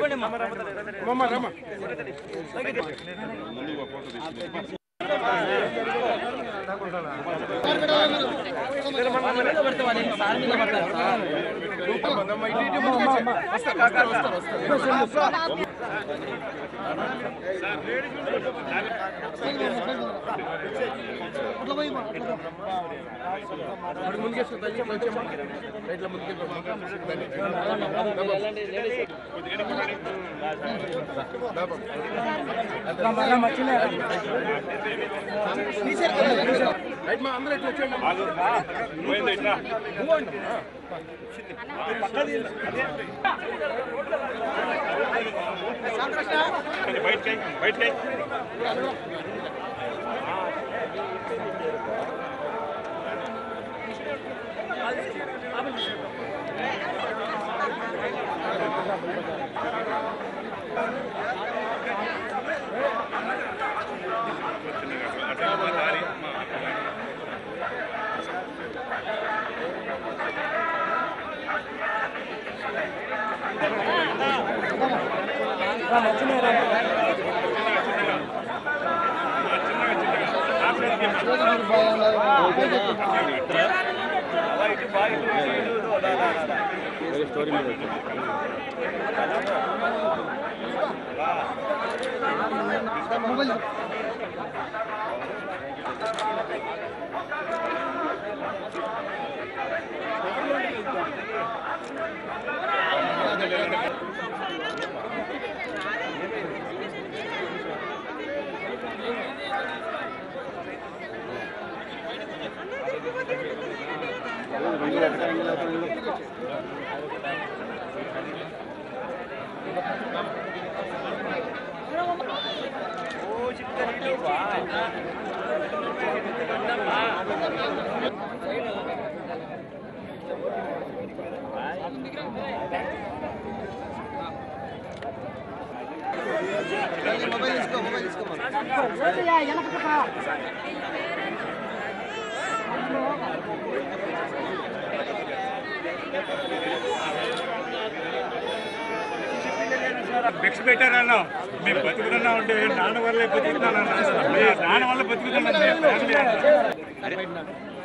భిక్ష పెట్టారన్నా మేము బతుకుతున్నా ఉంటే నాన్న వల్లే బతుకుతున్నానన్నా మీ నాన్న వల్ల బతుకుతున్నా మేము ఫ్యామిలీ అన్నా.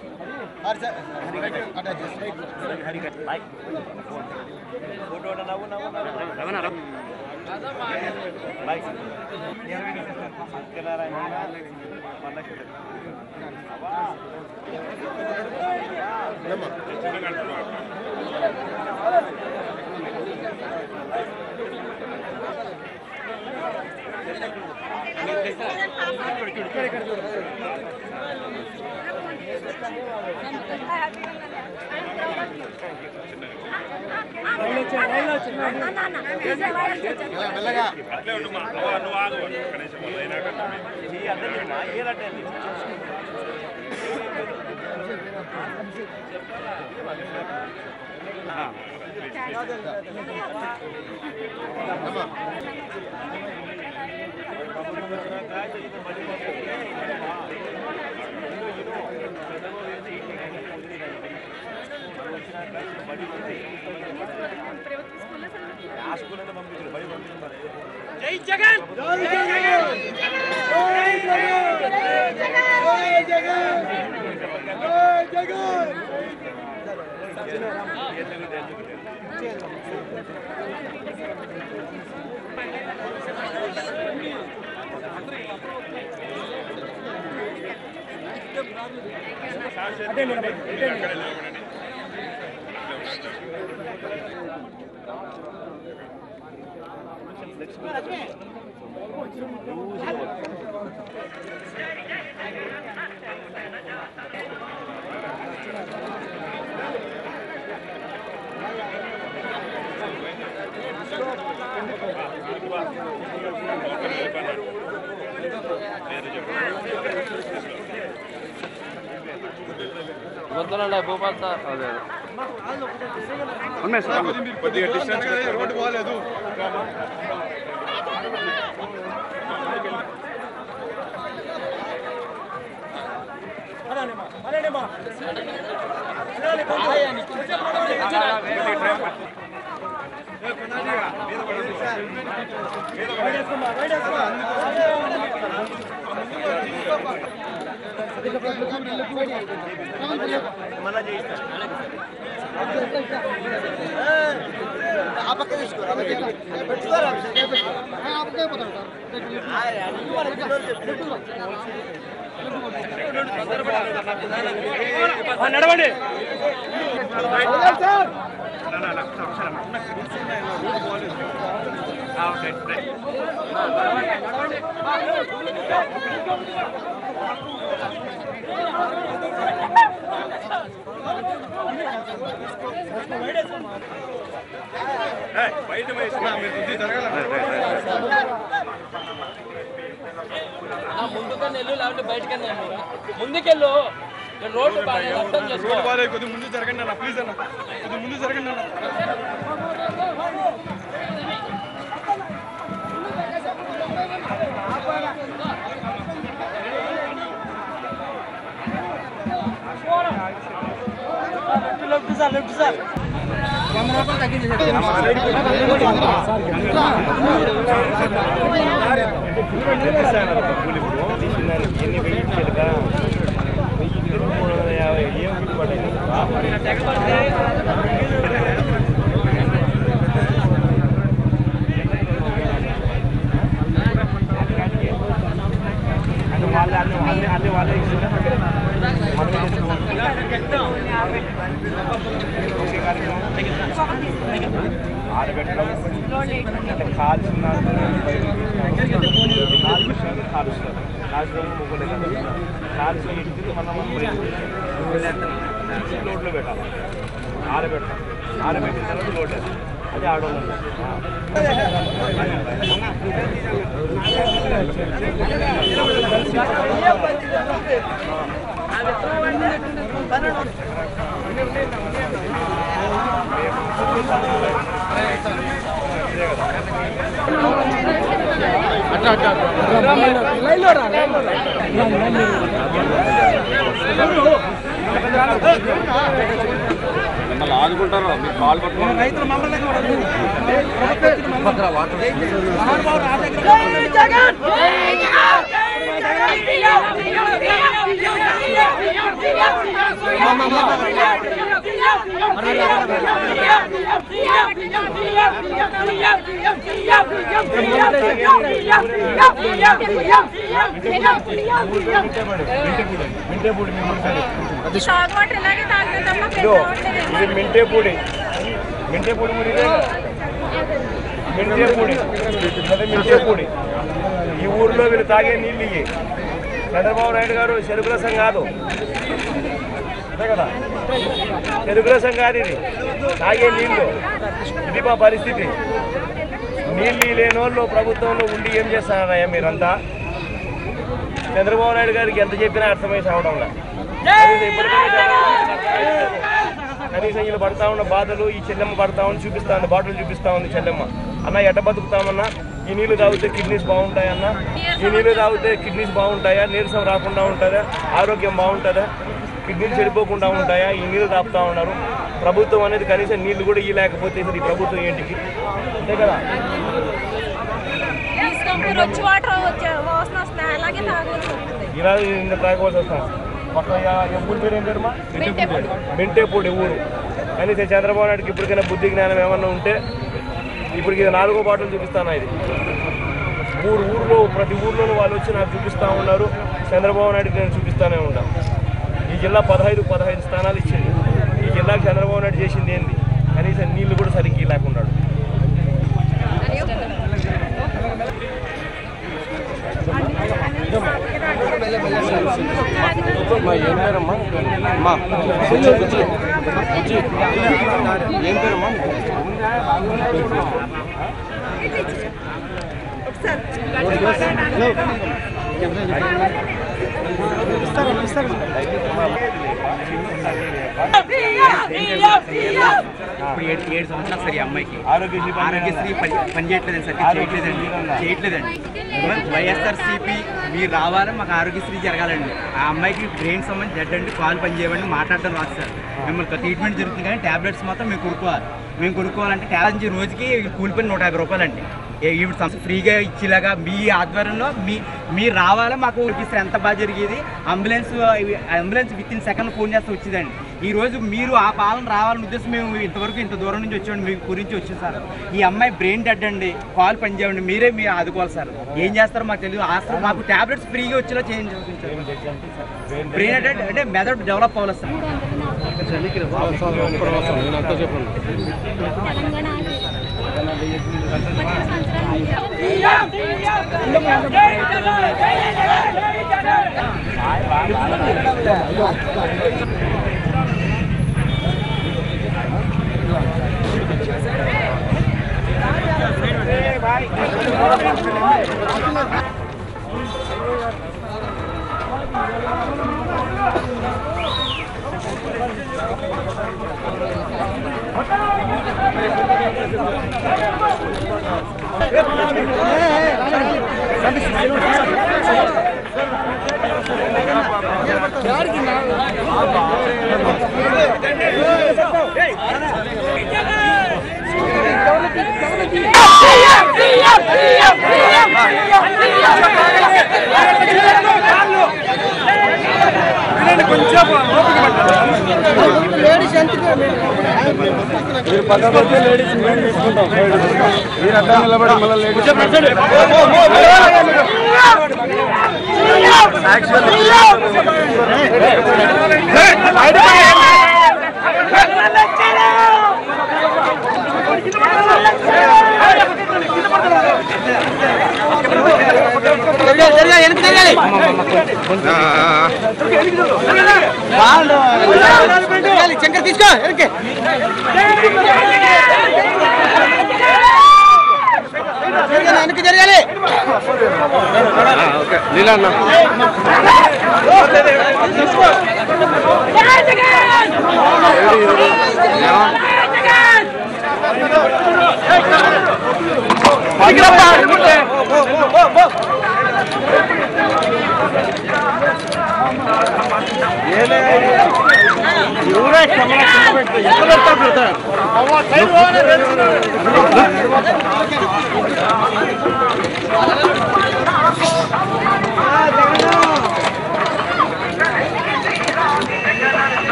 అట్లే ఉండు మా నువ్వు నువ్వు ఆగు కనీసం అయినాక వద్దనండి భూపాల్ సార్ అదే కొద్దిగా డిస్టెన్స్ రోడ్డు పోలేదు అదే నడవండి బయట నా ముందుకన్నా వెళ్ళు లేకపోతే బయటకన్నా వెళ్ళు ముందుకెళ్ళు నేను రోడ్డు బాగా అర్థం చేసుకో కొద్దిగా ముందు జరగండి అన్న ప్లీజ్ అన్న కొద్దిగా ముందు జరగండి అన్న ఆరబెట్టడం అంటే కాల్చున్నారు కాలుష్యాన్ని కాలుస్తారు కాల్చడం ముగ్గులు కాల్చి ఇంటికి మనం లోడ్లో పెట్టాలి ఆరబెట్టాలి ఆరబెట్టిన తర్వాత లోడ్ వేస్తాం. అది ఆడవాళ్ళు మిమ్మల్ని ఆదుకుంటారు మీరు కాల్ పట్టుకోండి షాక్ వాటర్ ఇలాగే తాగుతుందమ్మా ఇదో ఇది మింటే పొడి మింటే పొడి కూడా ఇదే కదా. మింటే పొడి అదే మింటే పొడి ఈ ఊర్లో వీళ్ళు తాగే నీళ్ళు ఇవి చంద్రబాబు నాయుడు గారు చెరుకు రసం కాదు అంతే కదా చెరుకు రసం కాదు ఇది తాగే నీళ్ళు ఇది మా పరిస్థితి నీళ్ళు లేని వాళ్ళు ప్రభుత్వంలో ఉండి ఏం చేస్తారయ్యా మీరంతా చంద్రబాబు నాయుడు గారికి ఎంత చెప్పినా అర్థమై సావడంలా కనీసం ఇప్పటికైనా జనాలకు అర్థమైతలేదు. కనీసం వీళ్ళు పడతా ఉన్న బాధలు ఈ చెల్లెమ్మ పడతా ఉంది చూపిస్తా ఉంది బాటలు చూపిస్తా ఉంది చెల్లెమ్మ అన్న ఎట్ట బతుకుతామన్నా ఈ నీళ్లు తాగితే కిడ్నీస్ బాగుంటాయన్నా ఈ నీళ్లు తాగితే కిడ్నీస్ బాగుంటాయా నీరసం రాకుండా ఉంటుందా ఆరోగ్యం బాగుంటుందా కిడ్నీలు చెడిపోకుండా ఉంటాయా ఈ నీళ్లు తాపుతా ఉన్నారు ప్రభుత్వం అనేది కనీసం నీళ్లు కూడా ఇవ్వలేకపోతే అసలు ఈ ప్రభుత్వం ఏంటికి అంతే కదా తీసుకొని వచ్చి వాటర్ వచ్చే వాసన వస్తున్నాయి అలాగే తాగాల్సి వస్తుంది ఇలా ఇంత తాగవలసి వస్తాం పక్కన ఎప్పుడు పేరు ఏం పేరుమా మెంటేపూడి. మెంటేపూడి ఊరు కనీసం చంద్రబాబు నాయుడుకి ఇప్పటికైనా బుద్ధి జ్ఞానం ఏమన్నా ఉంటే ఇప్పటికి ఇది నాలుగో పాటలు చూపిస్తాను ఇది ఊరు ఊర్లో ప్రతి ఊర్లోనూ వాళ్ళు వచ్చి నాకు చూపిస్తూ ఉన్నారు చంద్రబాబు నాయుడుకి నేను చూపిస్తూనే ఉంటాను ఈ జిల్లా పదహైదు పదహైదు స్థానాలు ఇచ్చింది ఈ జిల్లాకు చంద్రబాబు నాయుడు చేసింది ఏంది కనీసం నీళ్లు కూడా సరిగ్గా లేకున్నాడు ఏం పేరమ్మా అమ్మా ఏం పేరమ్మా ఇప్పుడు ఏడు ఏడు సంవత్సరాలు సార్ ఈ అమ్మాయికి ఆరోగ్యశ్రీ పని ఆరోగ్యశ్రీ పని పని చేయట్లేదండి సార్ చేయట్లేదండి చేయట్లేదండి వైఎస్ఆర్ సిపి మీరు రావాలి మాకు ఆరోగ్యశ్రీ జరగాలండి ఆ అమ్మాయికి బ్రెయిన్ సంబంధించి బ్లడ్ అండి కాలు పని చేయమండి మాట్లాడడం రాదు సార్ మిమ్మల్ని ట్రీట్మెంట్ జరుగుతుంది కానీ ట్యాబ్లెట్స్ మాత్రం మేము కొనుక్కోవాలి మేము కొనుక్కోవాలంటే ట్యాబ్లెట్స్ రోజుకి కూలిపోయిన నూట యాభై రూపాయలు అండి ఇప్పుడు సంస్థ ఫ్రీగా ఇచ్చేలాగా మీ ఆధ్వర్యంలో మీ మీరు రావాలా మాకు ఇస్తే ఎంత బాగా జరిగేది ambulance ambulance within second phone చేస్తే వచ్చిందండి ఈ రోజు మీరు ఆ పాలన రావాలని ఉద్దేశం మేము ఇంతవరకు ఇంత దూరం నుంచి వచ్చామండి మీ గురించి వచ్చాం సార్ ఈ అమ్మాయి బ్రెయిన్ డెడ్ అండి కాల్ పనిచేయండి మీరే మీరు ఆదుకోవాలి సార్ ఏం చేస్తారో మాకు తెలియదు ఆస్తి మాకు ట్యాబ్లెట్స్ ఫ్రీగా వచ్చేలా చేయండి బ్రెయిన్ డెడ్ అంటే మెదడు డెవలప్ అవ్వాలి సార్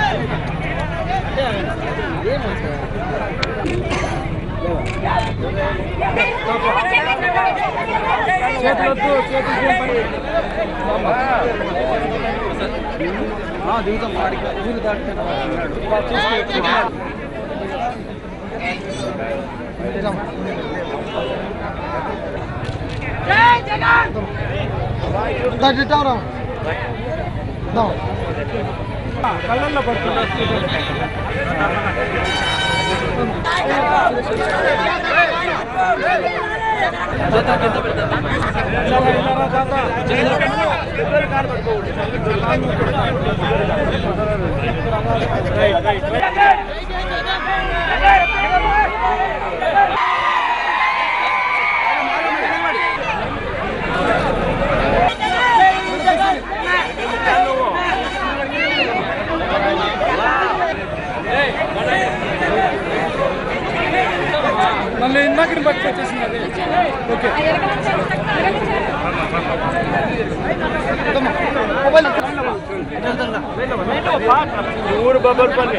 ఈ ఊరు బొబ్బర్పల్లి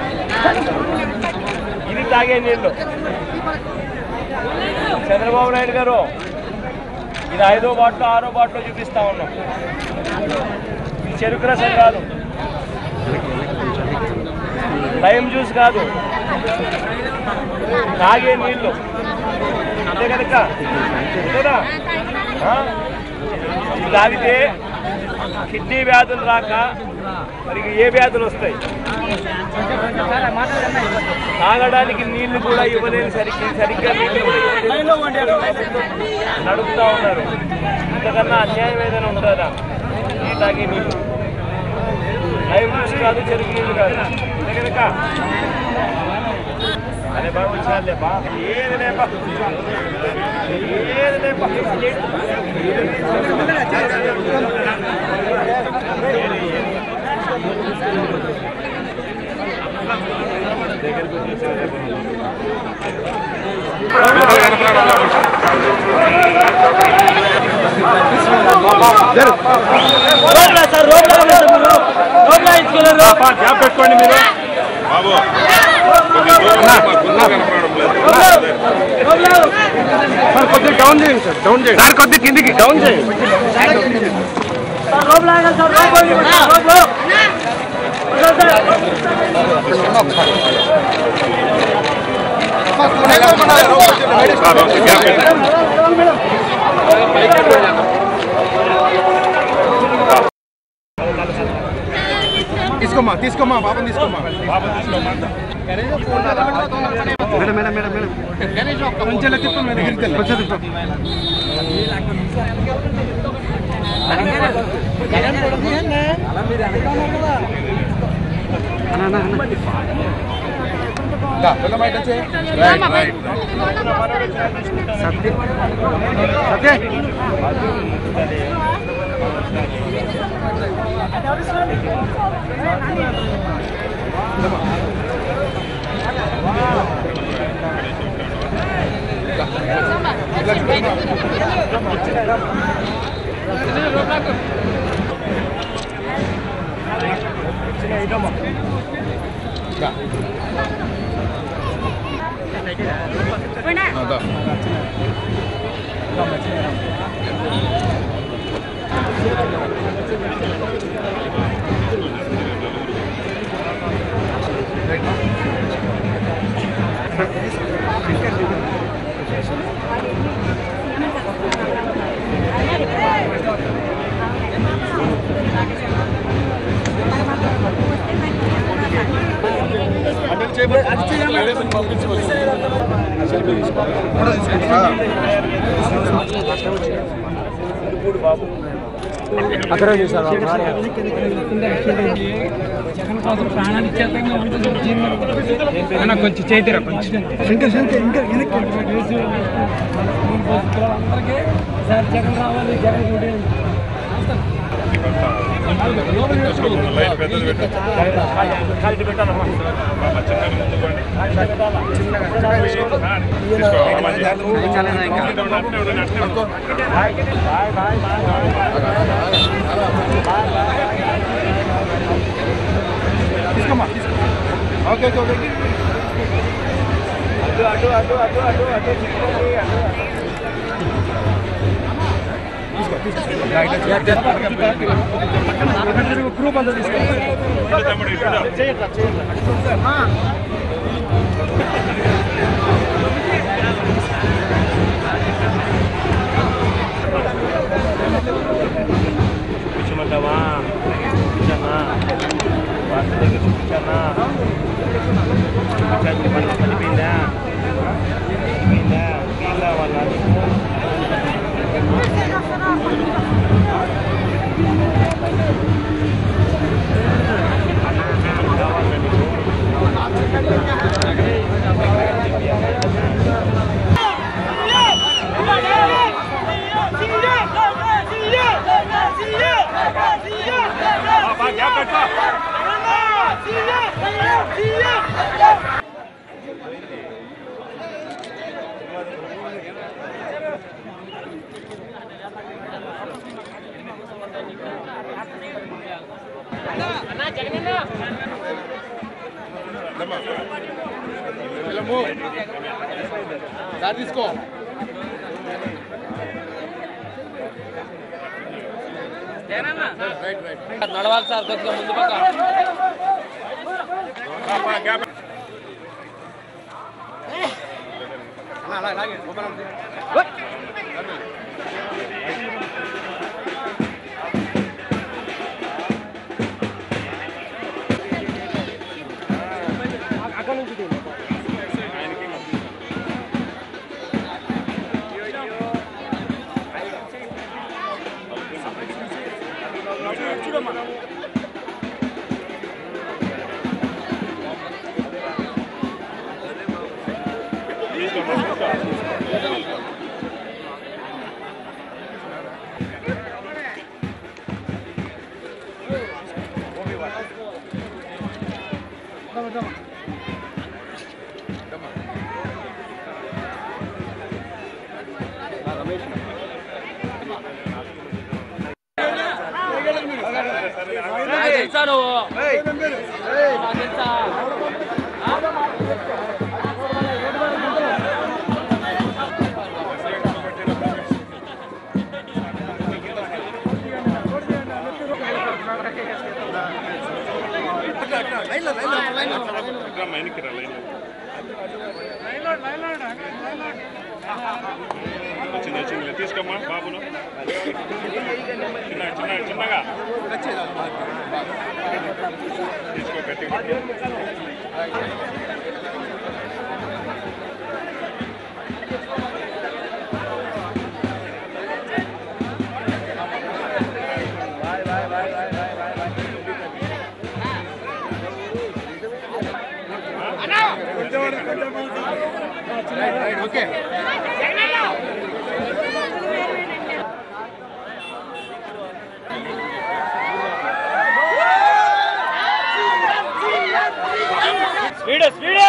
ఇది తాగే నీళ్ళు చంద్రబాబు నాయుడు గారు ఇది ఐదో బాట్లో ఆరో బాట్లో చూపిస్తా ఉన్నాం ఇది చెరుకు రసం కాదు లైమ్ జ్యూస్ కాదు తాగే నీళ్ళు అంతే కనుక అంతేనా ఆ? ఇది తాగితే కిడ్నీ వ్యాధులు రాక మరి ఏ వ్యాధులు వస్తాయి తాగడానికి నీళ్లు కూడా ఇవ్వలేని సరిగ్గా సరిగ్గా నీళ్లు కూడా ఇవ్వలేని నడుపుతా ఉన్నారు ఇంతకన్నా అన్యాయం ఏదైనా ఉంటుందా ఈ తాగే నీళ్ళు లైవ్ జ్యూస్ కాదు చెరుకు నీళ్ళు కాదు అంతే కనుక అరే బాబు వచ్చినాలే బా ఏది లేపా ఏది లేపా జాబ్ పెట్టుకోండి మీరు బాబు కొంచెం దూరం మా గుండె కనపడడం లేదు సార్ కొద్దిగా డౌన్ చేయండి సార్ డౌన్ చేయండి సార్ కొద్దిగా కిందికి డౌన్ చేయండి సార్ ఒక గ్యాప్ పెట్టండి. తీసుకోమ్మా తీసుకోమ్మా బాబుని తీసుకోమ్మా మేడం మేడం మేడం మేడం కొంచెం తిప్పు మేడం కొంచెం తిప్పు కొంచెం చేతిరా కొంచెం లైట్ పెద్దది పెట్టండి కాలిటీ పెట్టాలమ్మా బాబా చిన్నగా ముందుకోండి తీసుకో, అమ్మా, అట్నే ఉండండి, అట్నే ఉండండి. తీసుకోమ్మా ఓకే ఓకే ఓకే అటు అటు అటు అటు అటు అటు చిక్కుకోండి, అటు అటు గ్రూప్ అంతా తీసుకోండి తమ్ముడు ఇటు చూపించమంటావా చూపించానా వార్త దగ్గర చూపించానా చూపించాను పని పడిపోయిందా పడిపోయిందా పడిపోయిందా వాళ్ళ బా గ్యాప్ పెట్టుకో నడవాలి సార్ కొద్దిగా ముందు పక్క బా, బా గ్యాప్ నాకు తెలుసా నువ్వు నాకు తెలుసా ఇట్లా మైన్కి రా లైన్ వచ్చింది వచ్చింది తీసుకోమ్మా బాబును చిన్న చిన్న చిన్నగా తీసుకో గట్టిగా స్పీడ్ స్పీడ్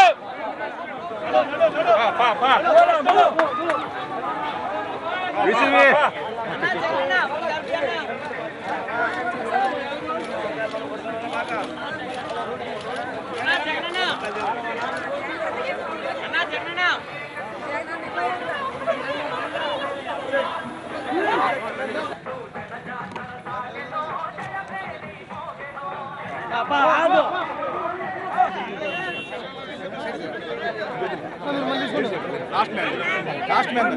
పా పా విసివి లాస్ట్ మ్యాన్ లాస్ట్ మ్యాన్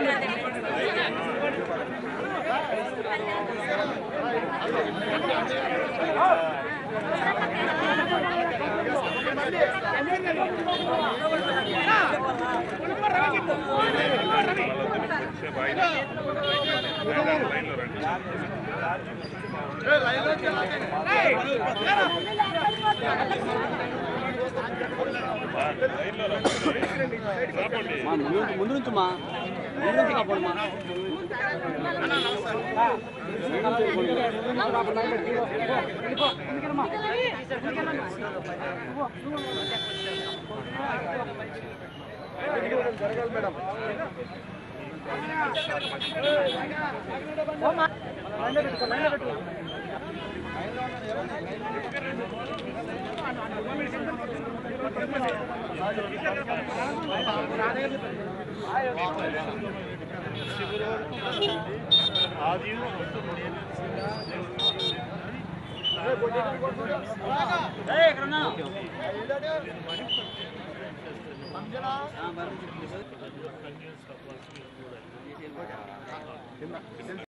లైన్లో రండి లైన్లో రండి రాపండి ముందు నుంచి మా ముందు నుంచి కాపాడు మా ఆ